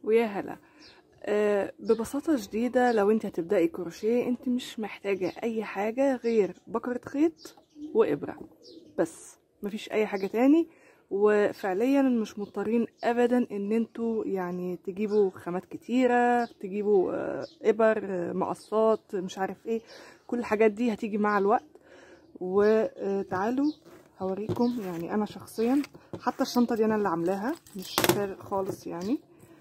ويا هلا آه، ببساطة شديدة لو انت هتبدأي كروشيه انت مش محتاجة اي حاجة غير بكرة خيط وابرة بس مفيش اي حاجة تاني وفعليا مش مضطرين ابدا ان انتوا يعني تجيبوا خامات كتيرة تجيبوا آه، ابر آه، مقصات مش عارف ايه كل الحاجات دي هتيجي مع الوقت وتعالوا هوريكم يعني انا شخصيا حتى الشنطة دي انا اللي عاملاها مش فارق خالص يعني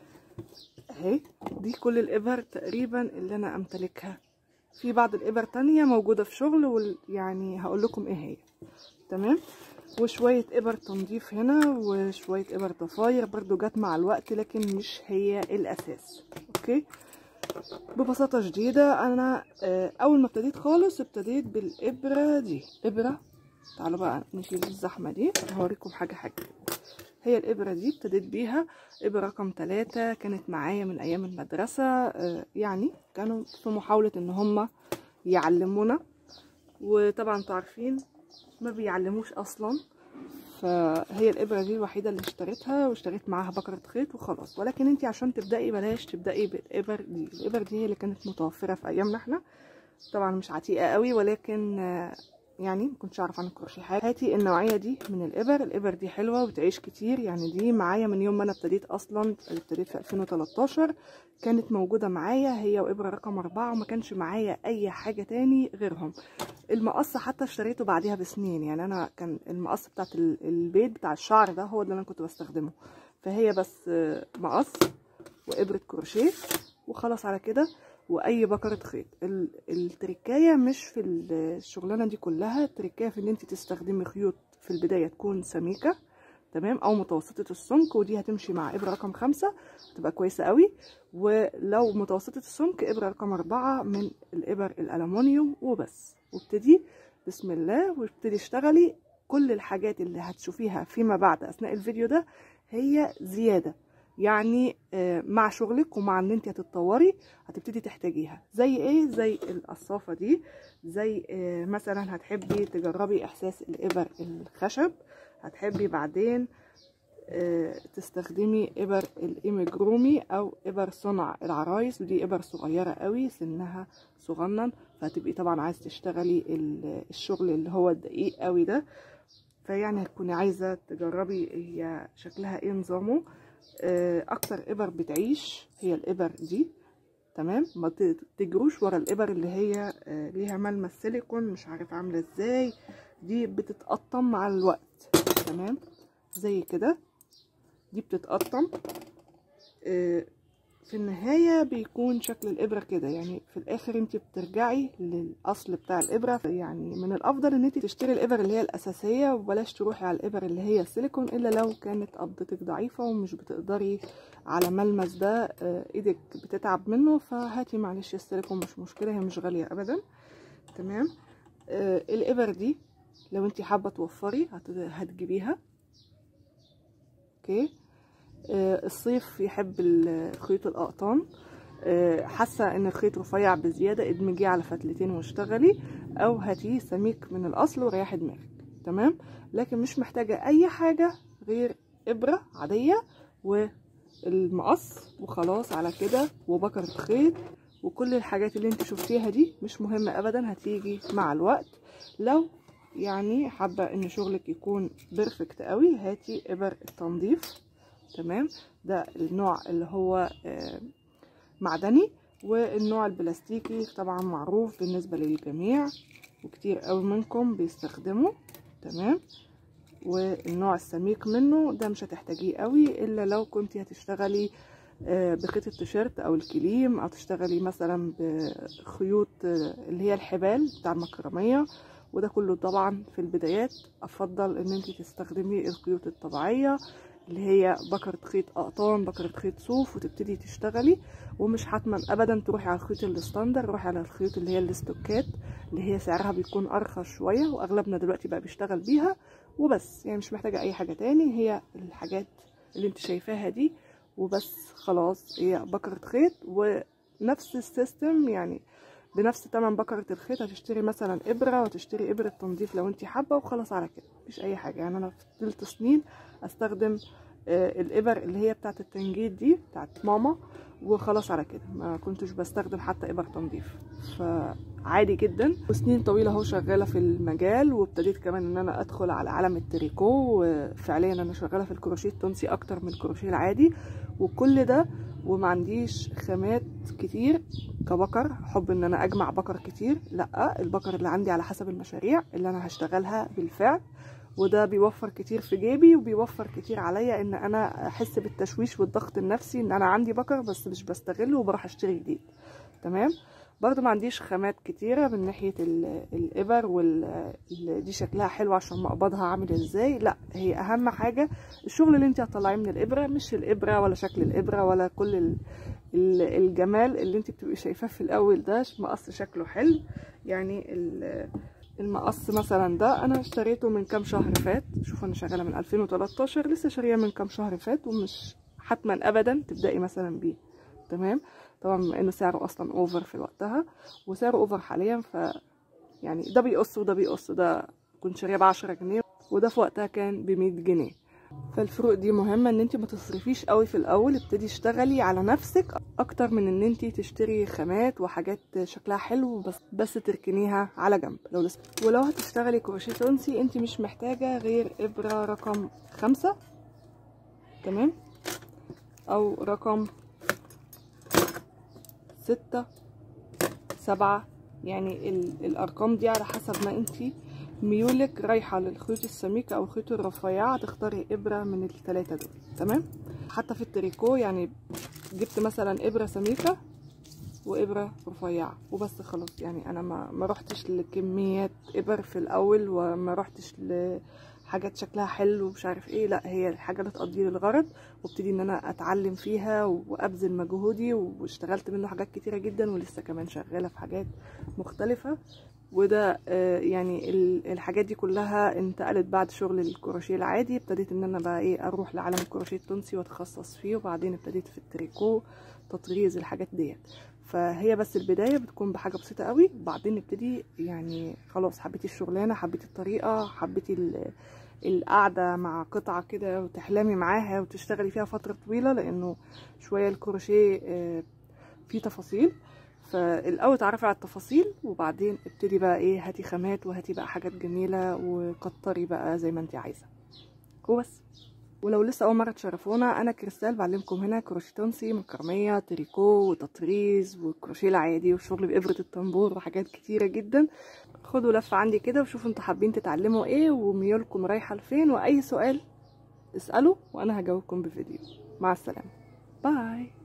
اهي دي كل الابر تقريبا اللي انا امتلكها في بعض الابر تانية موجودة في شغل وال... يعني هقول لكم ايه هي تمام وشوية ابر تنظيف هنا وشوية ابر ضفاير برضو جت مع الوقت لكن مش هي الاساس اوكي ببساطة شديدة انا آه، اول ما ابتديت خالص ابتديت بالابرة دي ابرة تعالوا بقى نشيل الزحمة دي هوريكم حاجة حاجة هي الإبرة دي ابتديت بيها إبرة رقم ثلاثة كانت معايا من أيام المدرسة آه، يعني كانوا في محاولة إن هما يعلمونا وطبعا انتوا عارفين ما بيعلموش أصلا فهي الإبرة دي الوحيدة اللي اشتريتها واشتريت معاها بكرة خيط وخلاص ولكن انتي عشان تبدأي بلاش تبدأي بالإبر دي الإبر دي هي اللي كانت متوفرة في أيامنا احنا طبعا مش عتيقة قوي ولكن آه، يعني مكنتش اعرف عن الكروشيه حاجه هاتي النوعيه دي من الابر الابر دي حلوه وبتعيش كتير يعني دي معايا من يوم ما انا ابتديت اصلا ابتديت في 2013 كانت موجوده معايا هي وابره رقم أربعة وما كانش معايا اي حاجه تاني غيرهم المقص حتى اشتريته بعديها بسنين يعني انا كان المقص بتاعت ال- البيت بتاع الشعر ده هو اللي انا كنت بستخدمه فهي بس آه، مقص وابره كروشيه وخلاص على كده واي بكره خيط ال- التركايه مش في ال- الشغلانه دي كلها التركايه في ان انت تستخدمي خيوط في البدايه تكون سميكه تمام او متوسطه السمك ودي هتمشي مع ابره رقم خمسة هتبقى كويسه قوي ولو متوسطه السمك ابره رقم أربعة من الابر الالومنيوم وبس وابتدي بسم الله وابتدي اشتغلي كل الحاجات اللي هتشوفيها فيما بعد اثناء الفيديو ده هي زياده يعني آه، مع شغلك ومع ان انت هتتطوري هتبتدي تحتاجيها زي ايه زي القصافه دي زي آه، مثلا هتحبي تجربي احساس الابر الخشب هتحبي بعدين آه، تستخدمي ابر الايميجرومي او ابر صنع العرايس ودي ابر صغيره قوي سنها صغنن فهتبقي طبعا عايز تشتغلي ال- الشغل اللي هو الدقيق قوي ده فيعني هتكوني عايزه تجربي هي شكلها ايه نظامه آه، اكتر ابر بتعيش هي الابر دي تمام ما ت- تجروش ورا الابر اللي هي آه، ليها ملمس سيليكون مش عارف عامله ازاي دي بتتقطم مع الوقت تمام زي كده دي بتتقطم آه، في النهاية بيكون شكل الإبرة كده يعني في الآخر انت بترجعي للأصل بتاع الإبرة يعني من الأفضل ان انت تشتري الإبر اللي هي الأساسية وبلاش تروحي على الإبر اللي هي السيليكون إلا لو كانت قبضتك ضعيفة ومش بتقدري على ملمس ده آه، إيدك بتتعب منه فهاتي معلش السيليكون مش مشكلة هي مش غالية أبدا تمام آه، الإبر دي لو انت حابة توفري هت- هتجيبيها اوكي آه، الصيف يحب ال- خيوط الأقطان آه، حاسة ان الخيط رفيع بزيادة ادمجيه على فتلتين واشتغلي او هاتيه سميك من الاصل وريحي دماغك تمام لكن مش محتاجة اي حاجة غير ابرة عادية والمقص وخلاص على كده وبكرة خيط وكل الحاجات اللي انت شفتيها دي مش مهمة ابدا هتيجي مع الوقت لو يعني حابة ان شغلك يكون بيرفكت قوي هاتي ابر التنظيف تمام ده النوع اللي هو آه، معدني والنوع البلاستيكي طبعا معروف بالنسبة للجميع وكتير قوي منكم بيستخدموا تمام والنوع السميك منه ده مش هتحتاجيه قوي الا لو كنتي هتشتغلي آه، بخيط التيشيرت او الكليم او تشتغلي مثلا بخيوط آه، اللي هي الحبال بتاع المكرمية وده كله طبعا في البدايات افضل ان انت تستخدمي الخيوط الطبيعية اللي هي بكرة خيط اقطان بكرة خيط صوف وتبتدي تشتغلي ومش حتما ابدا تروحي على الخيوط الستاندر روحي على الخيوط اللي هي الاستوكات اللي هي سعرها بيكون ارخص شوية واغلبنا دلوقتي بقى بيشتغل بيها وبس يعني مش محتاجة اي حاجة تاني هي الحاجات اللي انت شايفاها دي وبس خلاص هي بكرة خيط ونفس السيستم يعني بنفس تمن بكرة الخيط هتشتري مثلا ابرة وتشتري ابرة تنظيف لو انت حابة وخلاص على كده مفيش اي حاجة يعني انا فضلت سنين استخدم آه، الابر اللي هي بتاعت التنجيد دي بتاعت ماما وخلاص على كده ما كنتش بستخدم حتى ابر تنظيف فعادي جدا وسنين طويله اهو شغاله في المجال وابتديت كمان ان انا ادخل على عالم التريكو وفعليا انا شغاله في الكروشيه التونسي اكتر من الكروشيه العادي وكل ده وما عنديش خامات كتير كبكر حب ان انا اجمع بكر كتير لا البكر اللي عندي على حسب المشاريع اللي انا هشتغلها بالفعل وده بيوفر كتير في جيبي وبيوفر كتير عليا ان انا احس بالتشويش والضغط النفسي ان انا عندي بكر بس مش بستغله وبروح اشتري جديد تمام برضو ما عنديش خامات كتيرة من ناحية ال- الإبر وال ال- دي شكلها حلو عشان مقبضها عامل ازاي لا هي أهم حاجة الشغل اللي انت هتطلعيه من الإبرة مش الإبرة ولا شكل الإبرة ولا كل ال- ال- الجمال اللي انت بتبقي شايفاه في الأول ده مقص شكله حلو يعني ال- المقص مثلا ده انا اشتريته من كام شهر فات شوف انا شغاله من 2013 لسه شاريه من كام شهر فات ومش حتما ابدا تبداي مثلا بيه تمام طبعا بما انه سعره اصلا اوفر في وقتها وسعره اوفر حاليا ف يعني ده بيقص وده بيقص ده كنت شاريه ب 10 جنيه وده في وقتها كان ب 100 جنيه فالفروق دي مهمه ان انت ما تصرفيش قوي في الاول ابتدي اشتغلي على نفسك اكتر من ان انت تشتري خامات وحاجات شكلها حلو بس بس تركنيها على جنب لو لسه ولو هتشتغلي كروشيه تونسي انت مش محتاجه غير ابره رقم خمسة تمام او رقم ستة سبعة يعني ال- الارقام دي على حسب ما انتي ميولك رايحة للخيوط السميكة او الخيوط الرفيعة تختاري ابرة من الثلاثة دول تمام حتى في التريكو يعني جبت مثلا ابرة سميكة وابرة رفيعة وبس خلاص يعني انا ما ما رحتش لكميات ابر في الاول وما رحتش لحاجات شكلها حلو ومش عارف ايه لا هي الحاجة اللي تقضي لي الغرض وابتدي ان انا اتعلم فيها وابذل مجهودي واشتغلت منه حاجات كتيرة جدا ولسه كمان شغالة في حاجات مختلفة وده آه، يعني ال- الحاجات دي كلها انتقلت بعد شغل الكروشيه العادي ابتديت ان انا بقى ايه اروح لعالم الكروشيه التونسي واتخصص فيه وبعدين ابتديت في التريكو تطريز الحاجات ديت فهي بس البدايه بتكون بحاجه بسيطه قوي وبعدين نبتدي يعني خلاص حبيتي الشغلانه حبيتي الطريقه حبيتي ال- القعده مع قطعه كده وتحلمي معاها وتشتغلي فيها فتره طويله لانه شويه الكروشيه آه، فيه تفاصيل فالاول تعرفي على التفاصيل وبعدين ابتدي بقى ايه هاتي خامات وهاتي بقى حاجات جميله وكتري بقى زي ما انت عايزه وبس ولو لسه اول مره تشرفونا انا كريستال بعلمكم هنا كروشيه تونسي مكرميه تريكو وتطريز والكروشيه العادي وشغل بابره الطنبور وحاجات كتيره جدا خدوا لفه عندي كده وشوفوا انتوا حابين تتعلموا ايه وميولكم رايحه لفين واي سؤال اسالوا وانا هجاوبكم بفيديو مع السلامه باي